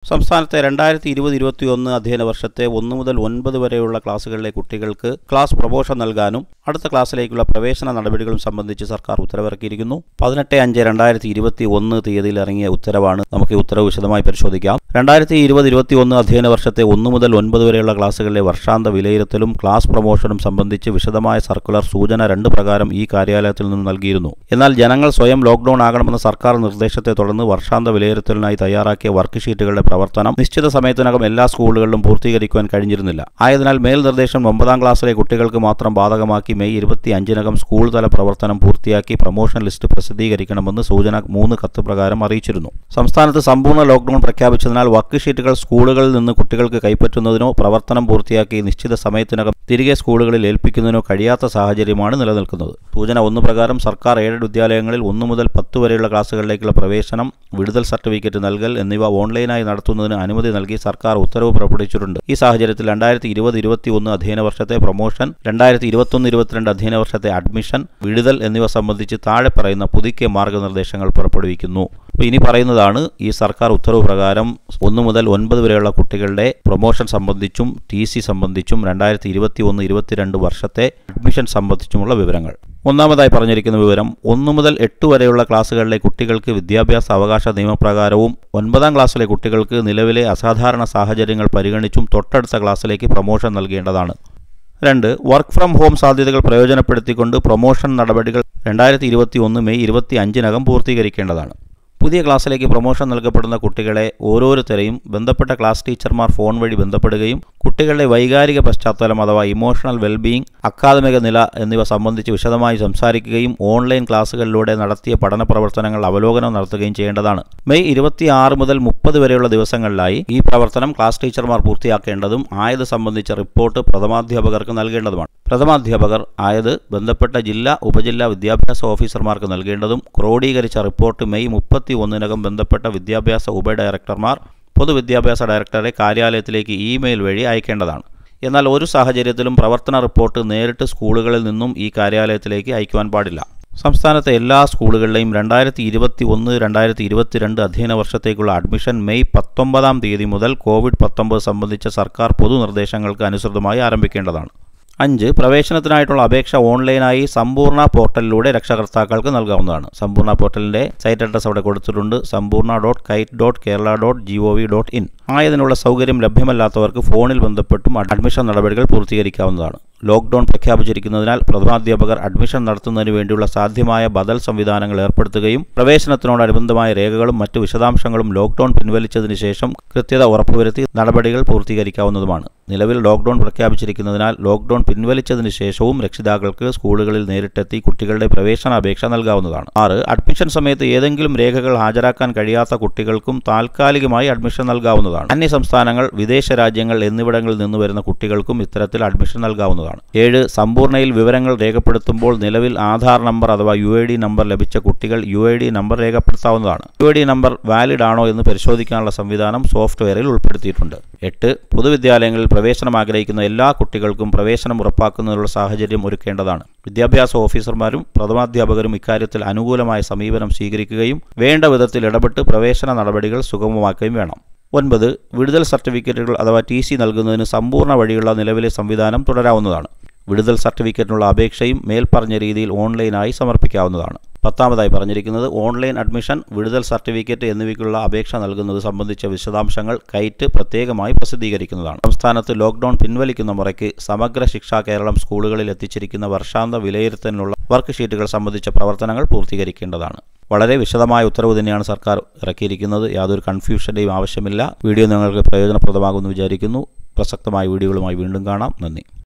സംസ്ഥാനത്തെ രണ്ടായിരത്തി ഇരുപത് ഇരുപത്തിയൊന്ന് അധ്യയന വർഷത്തെ ഒന്ന് മുതൽ ഒൻപത് വരെയുള്ള ക്ലാസുകളിലെ കുട്ടികൾക്ക് ക്ലാസ് പ്രൊമോഷൻ നൽകാനും അടുത്ത ക്ലാസ്സിലേക്കുള്ള പ്രവേശന നടപടികളും സംബന്ധിച്ച് സർക്കാർ ഉത്തരവിറക്കിയിരിക്കുന്നു പതിനെട്ട് അഞ്ച് രണ്ടായിരത്തി ഇരുപത്തി ഒന്ന് തീയതിയിൽ ഇറങ്ങിയ ഉത്തരവാണ് നമുക്ക് ഈ ഉത്തരവ് വിശദമായി പരിശോധിക്കാം രണ്ടായിരത്തി ഇരുപത് ഇരുപത്തി ഒന്ന് അധ്യയന വർഷത്തെ ഒന്ന് മുതൽ ഒൻപത് വരെയുള്ള ക്ലാസുകളിലെ വർഷാന്ത വിലയിരുത്തലും ക്ലാസ് പ്രൊമോഷനും സംബന്ധിച്ച് വിശദമായ സർക്കുലർ സൂചന രണ്ട് പ്രകാരം ഈ കാര്യാലയത്തിൽ നിന്നും നൽകിയിരുന്നു എന്നാൽ ജനങ്ങൾ സ്വയം ലോക്ഡൌൺ ആകണമെന്ന സർക്കാർ നിർദ്ദേശത്തെ തുടർന്ന് വർഷാന്ത വിലയിരുത്തലിനായി തയ്യാറാക്കിയ വർക്ക് ഷീറ്റുകളുടെ പ്രവർത്തനം നിശ്ചിത സമയത്തിനകം എല്ലാ സ്കൂളുകളിലും പൂർത്തീകരിക്കുവാൻ കഴിഞ്ഞിരുന്നില്ല ആയതിനാൽ മേൽനിർദ്ദേശം ഒമ്പതാം ക്ലാസ്സിലെ കുട്ടികൾക്ക് മാത്രം ബാധകമാക്കി മെയ് ഇരുപത്തി അഞ്ചിനകം സ്കൂൾ തല പ്രവർത്തനം പൂർത്തിയാക്കി പ്രൊമോഷൻ ലിസ്റ്റ് പ്രസിദ്ധീകരിക്കണമെന്ന് സൂചന മൂന്ന് കത്ത് പ്രകാരം അറിയിച്ചിരുന്നു സംസ്ഥാനത്ത് സമ്പൂർണ്ണ ലോക്ഡൌൺ പ്രഖ്യാപിച്ചതിനാൽ വർക്ക് ഷീറ്റുകൾ സ്കൂളുകളിൽ നിന്ന് കുട്ടികൾക്ക് കൈപ്പറ്റുന്നതിനോ പ്രവർത്തനം പൂർത്തിയാക്കി നിശ്ചിത സമയത്തിനകം തിരികെ സ്കൂളുകളിൽ ഏൽപ്പിക്കുന്നതിനോ കഴിയാത്ത സാഹചര്യമാണ് നിലനിൽക്കുന്നത് സൂചന ഒന്ന് പ്രകാരം സർക്കാർ എയ്ഡഡ് വിദ്യാലയങ്ങളിൽ ഒന്ന് മുതൽ പത്ത് വരെയുള്ള ക്ലാസുകളിലേക്കുള്ള പ്രവേശനം വിടുതൽ സർട്ടിഫിക്കറ്റ് നൽകൽ എന്നിവ ഓൺലൈനായി നടത്തുന്നതിന് അനുമതി നൽകി സർക്കാർ ഉത്തരവ് പുറപ്പെടുവിച്ചിട്ടുണ്ട് ഈ സാഹചര്യത്തിൽ രണ്ടായിരത്തി ഇരുപത് ഇരുപത്തി ഒന്ന് അധ്യയന വർഷത്തെ പ്രൊമോഷൻ രണ്ടായിരത്തി ഇരുപത്തൊന്ന് ഇരുപത്തിരണ്ട് അധ്യയന വർഷത്തെ അഡ്മിഷൻ വിടുതൽ എന്നിവ സംബന്ധിച്ച് താഴെ പറയുന്ന പുതുക്കിയ മാർഗനിർദ്ദേശങ്ങൾ പുറപ്പെടുവിക്കുന്നു അപ്പോൾ ഇനി പറയുന്നതാണ് ഈ സർക്കാർ ഉത്തരവ് പ്രകാരം ഒന്ന് മുതൽ ഒൻപത് വരെയുള്ള കുട്ടികളുടെ പ്രൊമോഷൻ സംബന്ധിച്ചും ടി സി സംബന്ധിച്ചും രണ്ടായിരത്തി ഇരുപത്തി ഒന്ന് ഇരുപത്തിരണ്ട് വർഷത്തെ അഡ്മിഷൻ സംബന്ധിച്ചുമുള്ള വിവരങ്ങൾ ഒന്നാമതായി പറഞ്ഞിരിക്കുന്ന വിവരം ഒന്ന് മുതൽ എട്ട് വരെയുള്ള ക്ലാസ്സുകളിലെ കുട്ടികൾക്ക് വിദ്യാഭ്യാസ അവകാശ നിയമപ്രകാരവും ഒൻപതാം ക്ലാസ്സിലെ കുട്ടികൾക്ക് നിലവിലെ അസാധാരണ സാഹചര്യങ്ങൾ പരിഗണിച്ചും തൊട്ടടുത്ത ക്ലാസ്സിലേക്ക് പ്രൊമോഷൻ നൽകേണ്ടതാണ് രണ്ട് വർക്ക് ഫ്രം ഹോം സാധ്യതകൾ പ്രയോജനപ്പെടുത്തിക്കൊണ്ട് പ്രൊമോഷൻ നടപടികൾ രണ്ടായിരത്തി ഇരുപത്തി ഒന്ന് മെയ് ഇരുപത്തി അഞ്ചിനകം പൂർത്തീകരിക്കേണ്ടതാണ് പുതിയ ക്ലാസ്സിലേക്ക് പ്രൊമോഷൻ നൽകപ്പെടുന്ന കുട്ടികളെ ഓരോരുത്തരെയും ബന്ധപ്പെട്ട ക്ലാസ് ടീച്ചർമാർ ഫോൺ വഴി ബന്ധപ്പെടുകയും കുട്ടികളുടെ വൈകാരിക പശ്ചാത്തലം അഥവാ ഇമോഷണൽ വെൽബീയിങ് അക്കാദമിക നില എന്നിവ സംബന്ധിച്ച് വിശദമായി സംസാരിക്കുകയും ഓൺലൈൻ ക്ലാസ്സുകളിലൂടെ നടത്തിയ പഠന പ്രവർത്തനങ്ങൾ അവലോകനം നടത്തുകയും ചെയ്യേണ്ടതാണ് മെയ് ഇരുപത്തി ആറ് മുതൽ മുപ്പത് വരെയുള്ള ദിവസങ്ങളിലായി ഈ പ്രവർത്തനം ക്ലാസ് ടീച്ചർമാർ പൂർത്തിയാക്കേണ്ടതും ആയത് സംബന്ധിച്ച റിപ്പോർട്ട് പ്രഥമാധ്യാപകർക്ക് നൽകേണ്ടതുമാണ് പ്രഥമാധ്യാപകർ ആയത് ബന്ധപ്പെട്ട ജില്ലാ ഉപജില്ലാ വിദ്യാഭ്യാസ ഓഫീസർമാർക്ക് നൽകേണ്ടതും ക്രോഡീകരിച്ച റിപ്പോർട്ട് മെയ് മുപ്പത്തി ഒന്നിനകം ബന്ധപ്പെട്ട വിദ്യാഭ്യാസ ഉപഡയറക്ടർമാർ പൊതുവിദ്യാഭ്യാസ ഡയറക്ടറെ കാര്യാലയത്തിലേക്ക് ഇമെയിൽ വഴി അയക്കേണ്ടതാണ് എന്നാൽ ഒരു സാഹചര്യത്തിലും പ്രവർത്തന റിപ്പോർട്ട് നേരിട്ട് സ്കൂളുകളിൽ നിന്നും ഈ കാര്യാലയത്തിലേക്ക് അയക്കുവാൻ പാടില്ല സംസ്ഥാനത്തെ എല്ലാ സ്കൂളുകളിലെയും രണ്ടായിരത്തി ഇരുപത്തി ഒന്ന് രണ്ടായിരത്തി ഇരുപത്തിരണ്ട് അധ്യയന വർഷത്തേക്കുള്ള അഡ്മിഷൻ മെയ് പത്തൊമ്പതാം തീയതി മുതൽ കോവിഡ് പത്തൊമ്പത് സംബന്ധിച്ച സർക്കാർ പൊതുനിർദ്ദേശങ്ങൾക്ക് അനുസൃതമായി ആരംഭിക്കേണ്ടതാണ് അഞ്ച് പ്രവേശനത്തിനായിട്ടുള്ള അപേക്ഷ ഓൺലൈനായി സമ്പൂർണ്ണ പോർട്ടലിലൂടെ രക്ഷകർത്താക്കൾക്ക് നൽകാവുന്നതാണ് സമ്പൂർണ്ണ പോർട്ടലിൻ്റെ സൈറ്റ് അഡ്രസ് അവിടെ കൊടുത്തിട്ടുണ്ട് Sampoorna dot kite dot Kerala dot G O V dot in ആയതിനുള്ള സൗകര്യം ലഭ്യമല്ലാത്തവർക്ക് ഫോണിൽ ബന്ധപ്പെട്ടും അഡ്മിഷൻ നടപടികൾ പൂർത്തീകരിക്കാവുന്നതാണ് ലോക്ക്ഡൌൺ പ്രഖ്യാപിച്ചിരിക്കുന്നതിനാൽ പ്രഥമാധ്യാപകർ അഡ്മിഷൻ നടത്തുന്നതിന് വേണ്ടിയുള്ള സാധ്യമായ ബദൽ സംവിധാനങ്ങൾ ഏർപ്പെടുത്തുകയും പ്രവേശനത്തിനോടനുബന്ധമായ രേഖകളും മറ്റു വിശദാംശങ്ങളും ലോക്ക്ഡൌൺ പിൻവലിച്ചതിന് ശേഷം കൃത്യത ഉറപ്പുവരുത്തി നടപടികൾ പൂർത്തീകരിക്കാവുന്നതുമാണ് നിലവിൽ ലോക്ക്ഡൌൺ പ്രഖ്യാപിച്ചിരിക്കുന്നതിനാൽ ലോക്ക്ഡൌൺ പിൻവലിച്ചതിന് ശേഷവും രക്ഷിതാക്കൾക്ക് സ്കൂളുകളിൽ നേരിട്ടെത്തി കുട്ടികളുടെ പ്രവേശന അപേക്ഷ നൽകാവുന്നതാണ് ആറ് അഡ്മിഷൻ സമയത്ത് ഏതെങ്കിലും രേഖകൾ ഹാജരാക്കാൻ കഴിയാത്ത കുട്ടികൾക്കും താൽക്കാലികമായി അഡ്മിഷൻ നൽകാവുന്നതാണ് അന്യ സംസ്ഥാനങ്ങൾ വിദേശ രാജ്യങ്ങൾ എന്നിവിടങ്ങളിൽ നിന്ന് വരുന്ന കുട്ടികൾക്കും ഇത്തരത്തിൽ അഡ്മിഷൻ നൽകാവുന്നതാണ് ഏഴ് സമ്പൂർണ്ണയിൽ വിവരങ്ങൾ രേഖപ്പെടുത്തുമ്പോൾ നിലവിൽ ആധാർ നമ്പർ അഥവാ യു ഐ ഡി നമ്പർ ലഭിച്ച കുട്ടികൾ യു ഐ ഡി നമ്പർ രേഖപ്പെടുത്താവുന്നതാണ് U I D number valid ആണോ എന്ന് പരിശോധിക്കാനുള്ള സംവിധാനം സോഫ്റ്റ്വെയറിൽ ഉൾപ്പെടുത്തിയിട്ടുണ്ട് എട്ട് പൊതുവിദ്യാലയങ്ങളിൽ പ്രവേശനം ആഗ്രഹിക്കുന്ന എല്ലാ കുട്ടികൾക്കും പ്രവേശനം ഉറപ്പാക്കുന്നതിനുള്ള സാഹചര്യം ഒരുക്കേണ്ടതാണ് വിദ്യാഭ്യാസ ഓഫീസർമാരും പ്രഥമാധ്യാപകരും ഇക്കാര്യത്തിൽ അനുകൂലമായ സമീപനം സ്വീകരിക്കുകയും വേണ്ട വിധത്തിൽ ഇടപെട്ട് പ്രവേശന നടപടികൾ സുഗമമാക്കുകയും വേണം ഒൻപത് വിടുതൽ സർട്ടിഫിക്കറ്റുകൾ അഥവാ ടി സി നൽകുന്നതിന് സമ്പൂർണ്ണ വഴിയുള്ള നിലവിലെ സംവിധാനം തുടരാവുന്നതാണ് വിടുതൽ സർട്ടിഫിക്കറ്റിനുള്ള അപേക്ഷയും മേൽപ്പറഞ്ഞ രീതിയിൽ ഓൺലൈനായി സമർപ്പിക്കാവുന്നതാണ് പത്താമതായി പറഞ്ഞിരിക്കുന്നത് ഓൺലൈൻ അഡ്മിഷൻ വിടുതൽ സർട്ടിഫിക്കറ്റ് എന്നിവയ്ക്കുള്ള അപേക്ഷ നൽകുന്നത് സംബന്ധിച്ച വിശദാംശങ്ങൾ കൈറ്റ് പ്രത്യേകമായി പ്രസിദ്ധീകരിക്കുന്നതാണ് സംസ്ഥാനത്ത് ലോക്ക്ഡൌൺ പിൻവലിക്കുന്ന മുറയ്ക്ക് സമഗ്ര ശിക്ഷാ കേരളം സ്കൂളുകളിൽ എത്തിച്ചിരിക്കുന്ന വർഷാന്ത വിലയിരുത്തലിനുള്ള വർക്ക് ഷീറ്റുകൾ സംബന്ധിച്ച പ്രവർത്തനങ്ങൾ പൂർത്തീകരിക്കേണ്ടതാണ് വളരെ വിശദമായ ഉത്തരവ് തന്നെയാണ് സർക്കാർ ഇറക്കിയിരിക്കുന്നത് യാതൊരു കൺഫ്യൂഷൻ്റെയും ആവശ്യമില്ല വീഡിയോ നിങ്ങൾക്ക് പ്രയോജനപ്രദമാകുമെന്ന് വിചാരിക്കുന്നു പ്രസക്തമായ വീഡിയോകളുമായി വീണ്ടും കാണാം നന്ദി